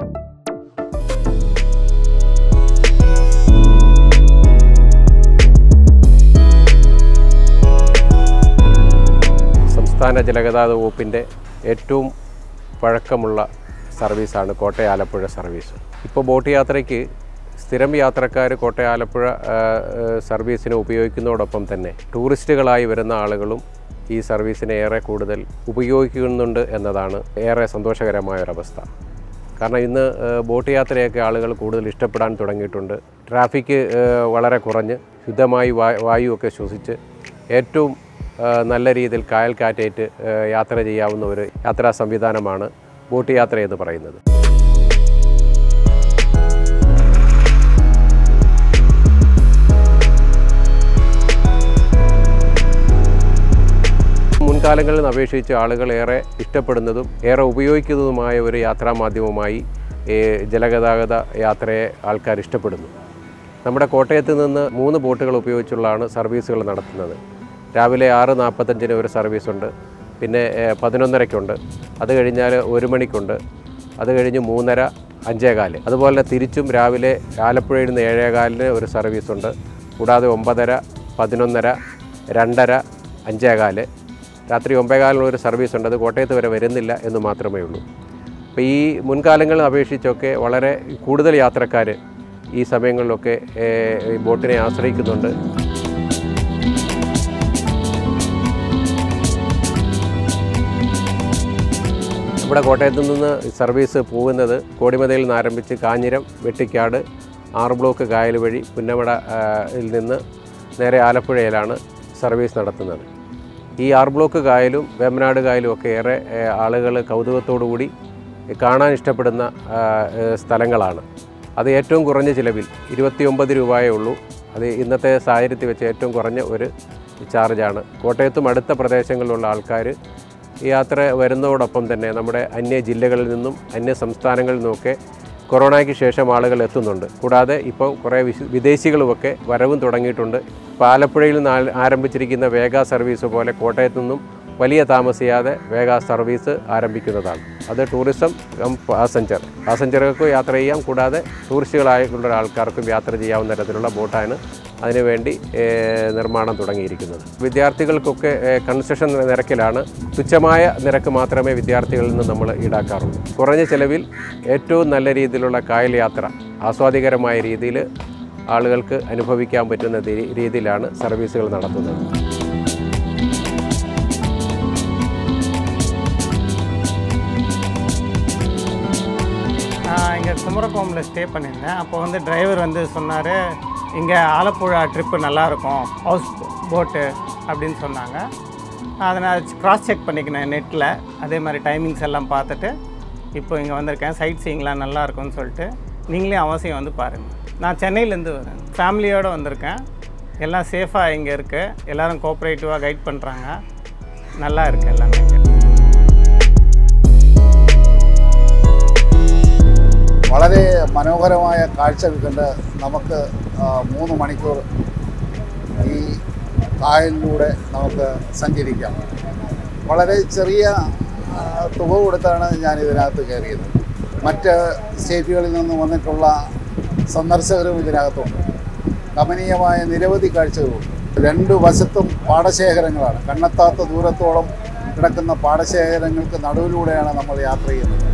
സംസ്ഥാന ജലഗതാഗത വകുപ്പിൻ്റെ ഏറ്റവും പഴക്കമുള്ള സർവീസാണ് കോട്ടയം ആലപ്പുഴ സർവീസ് ഇപ്പോൾ ബോട്ട് യാത്രയ്ക്ക് സ്ഥിരം യാത്രക്കാർ കോട്ടയം ആലപ്പുഴ ആ, ആ, സർവീസിനെ ഉപയോഗിക്കുന്നതോടൊപ്പം തന്നെ ടൂറിസ്റ്റുകളായി വരുന്ന ആളുകളും ഈ സർവീസിനെ ഏറെ കൂടുതൽ ഉപയോഗിക്കുന്നുണ്ട് എന്നതാണ് ഏറെ സന്തോഷകരമായ ഒരവസ്ഥ കാരണം ഇന്ന് ആ, ബോട്ട് യാത്രയൊക്കെ ആളുകൾ കൂടുതൽ ഇഷ്ടപ്പെടാൻ തുടങ്ങിയിട്ടുണ്ട് ട്രാഫിക് ആ, വളരെ കുറഞ്ഞ് ശുദ്ധമായി വാ വായുവൊക്കെ ശ്വസിച്ച് ഏറ്റവും ആ, നല്ല രീതിയിൽ കായൽ കാറ്റേറ്റ് ആ, യാത്ര ചെയ്യാവുന്ന ഒരു യാത്രാ സംവിധാനമാണ് ബോട്ട് യാത്ര എന്ന് പറയുന്നത് മുൻകാലങ്ങളിൽ അപേക്ഷിച്ച് ആളുകൾ ഏറെ ഇഷ്ടപ്പെടുന്നതും ഏറെ ഉപയോഗിക്കുന്നതുമായ ഒരു യാത്രാ മാധ്യമമായി ഈ ജലഗതാഗത യാത്രയെ ആൾക്കാർ ഇഷ്ടപ്പെടുന്നു നമ്മുടെ കോട്ടയത്ത് നിന്ന് മൂന്ന് ബോട്ടുകൾ ഉപയോഗിച്ചുള്ളതാണ് സർവീസുകൾ നടത്തുന്നത് രാവിലെ ആറ് നാൽപ്പത്തഞ്ചിന് ഒരു സർവീസുണ്ട് പിന്നെ ഏഹ്, പതിനൊന്നരയ്ക്കുണ്ട് അത് കഴിഞ്ഞാൽ ഒരു മണിക്കുണ്ട് അത് കഴിഞ്ഞ് മൂന്നര അഞ്ചേകാല് അതുപോലെ തന്നെ തിരിച്ചും രാവിലെ ആലപ്പുഴയിൽ നിന്ന് ഏഴേകാലിന് ഒരു സർവീസുണ്ട് കൂടാതെ ഒമ്പതര പതിനൊന്നര രണ്ടര അഞ്ചേകാല് രാത്രി ഒമ്പേകാലിന് ഒരു സർവീസ് ഉണ്ട് അത് കോട്ടയത്ത് വരെ വരുന്നില്ല എന്ന് മാത്രമേ ഉള്ളൂ അപ്പോൾ ഈ മുൻകാലങ്ങളിൽ അപേക്ഷിച്ചൊക്കെ വളരെ കൂടുതൽ യാത്രക്കാർ ഈ സമയങ്ങളിലൊക്കെ ഏഹ്, ഈ ബോട്ടിനെ ആശ്രയിക്കുന്നുണ്ട് നമ്മുടെ കോട്ടയത്ത് നിന്ന് സർവീസ് പോകുന്നത് കോടിമതയിൽ നിന്ന് ആരംഭിച്ച് കാഞ്ഞിരം വെട്ടിക്കാട് ആറ് ബ്ലോക്ക് കായൽ വഴി പുന്നമട ആ, യിൽ നിന്ന് നേരെ ആലപ്പുഴയിലാണ് സർവീസ് നടത്തുന്നത് ഈ ആറ് ബ്ലോക്ക് കായലും വേമ്പനാട് കായലും ഒക്കെ ഏറെ ആളുകൾ കൗതുകത്തോടു കൂടി കാണാൻ ഇഷ്ടപ്പെടുന്ന ആ, ഏ, സ്ഥലങ്ങളാണ് അത് ഏറ്റവും കുറഞ്ഞ ചിലവിൽ ഇരുപത്തിയൊമ്പത് രൂപയേ ഉള്ളൂ അത് ഇന്നത്തെ സാഹചര്യത്തിൽ വെച്ച് ഏറ്റവും കുറഞ്ഞ ഒരു ചാർജാണ് കോട്ടയത്തും അടുത്ത പ്രദേശങ്ങളിലുള്ള ആൾക്കാർ ഈ യാത്ര വരുന്നതോടൊപ്പം തന്നെ നമ്മുടെ അന്യ ജില്ലകളിൽ നിന്നും അന്യ സംസ്ഥാനങ്ങളിൽ നിന്നുമൊക്കെ കൊറോണയ്ക്ക് ശേഷം ആളുകൾ എത്തുന്നുണ്ട് കൂടാതെ ഇപ്പോൾ കുറേ വിശ- വിദേശികളുമൊക്കെ വരവും തുടങ്ങിയിട്ടുണ്ട് ഇപ്പോൾ ആലപ്പുഴയിൽ നിന്ന് ആ- ആരംഭിച്ചിരിക്കുന്ന വേഗ സർവീസ് പോലെ കോട്ടയത്തു നിന്നും വലിയ താമസിയാതെ വേഗ സർവീസ് ആരംഭിക്കുന്നതാണ് അത് ടൂറിസം കം പാസഞ്ചർ പാസഞ്ചറുകൾക്ക് യാത്ര ചെയ്യാം കൂടാതെ ടൂറിസ്റ്റുകളായിട്ടുള്ള ആൾക്കാർക്കും യാത്ര ചെയ്യാവുന്ന തരത്തിലുള്ള ബോട്ടാണ് അതിനുവേണ്ടി ഏഹ്, നിർമ്മാണം തുടങ്ങിയിരിക്കുന്നത് വിദ്യാർത്ഥികൾക്കൊക്കെ ഏഹ്, കൺസെഷൻ നിരക്കിലാണ് തുച്ഛമായ നിരക്ക് മാത്രമേ വിദ്യാർത്ഥികളിൽ നിന്ന് നമ്മൾ ഈടാക്കാറുള്ളൂ കുറഞ്ഞ ചെലവിൽ ഏറ്റവും നല്ല രീതിയിലുള്ള കായൽ യാത്ര ആസ്വാദികരമായ രീതിയിൽ ആളുകൾക്ക് അനുഭവിക്കാൻ പറ്റുന്ന രീ- രീതിയിലാണ് സർവീസുകൾ നടത്തുന്നത് நான் இங்கே குமரகோமில் ஸ்டே பண்ணியிருந்தேன் அப்போ வந்து டிரைவர் வந்து சொன்னார் இங்கே ஆலப்புழா ட்ரிப்பு நல்லாயிருக்கும் ஹவுஸ் போட்டு அப்படின்னு சொன்னாங்க அதை நான் கிராஸ் செக் பண்ணிக்கினேன் நெட்டில் அதே மாதிரி டைமிங்ஸ் எல்லாம் பார்த்துட்டு இப்போ இங்கே வந்திருக்கேன் சைட் சீயிங்லாம் நல்லா இருக்கும்னு சொல்லிட்டு நீங்களே அவசியம் வந்து பாருங்கள் நான் சென்னையிலேருந்து வரேன் ஃபேமிலியோடு வந்திருக்கேன் எல்லாம் சேஃபாக இங்கே இருக்குது எல்லோரும் கோஆப்ரேட்டிவாக கைட் பண்ணுறாங்க நல்லா இருக்குது எல்லாமே இங்கே വളരെ മനോഹരമായ കാഴ്ചകൾ കണ്ട് നമുക്ക് ആ, മൂന്ന് മണിക്കൂർ ഈ കായലിലൂടെ നമുക്ക് സഞ്ചരിക്കാം വളരെ ചെറിയ ആ, തുക കൊടുത്താണ് ഞാൻ ഇതിനകത്ത് കയറിയത് മറ്റ് സ്റ്റേറ്റുകളിൽ നിന്ന് വന്നിട്ടുള്ള സന്ദർശകരും ഇതിനകത്തുണ്ട് കമനീയമായ നിരവധി കാഴ്ചകളുണ്ട് രണ്ടു വശത്തും പാടശേഖരങ്ങളാണ് കണ്ണെത്താത്ത ദൂരത്തോളം കിടക്കുന്ന പാടശേഖരങ്ങൾക്ക് നടുവിലൂടെയാണ് നമ്മൾ യാത്ര ചെയ്യുന്നത്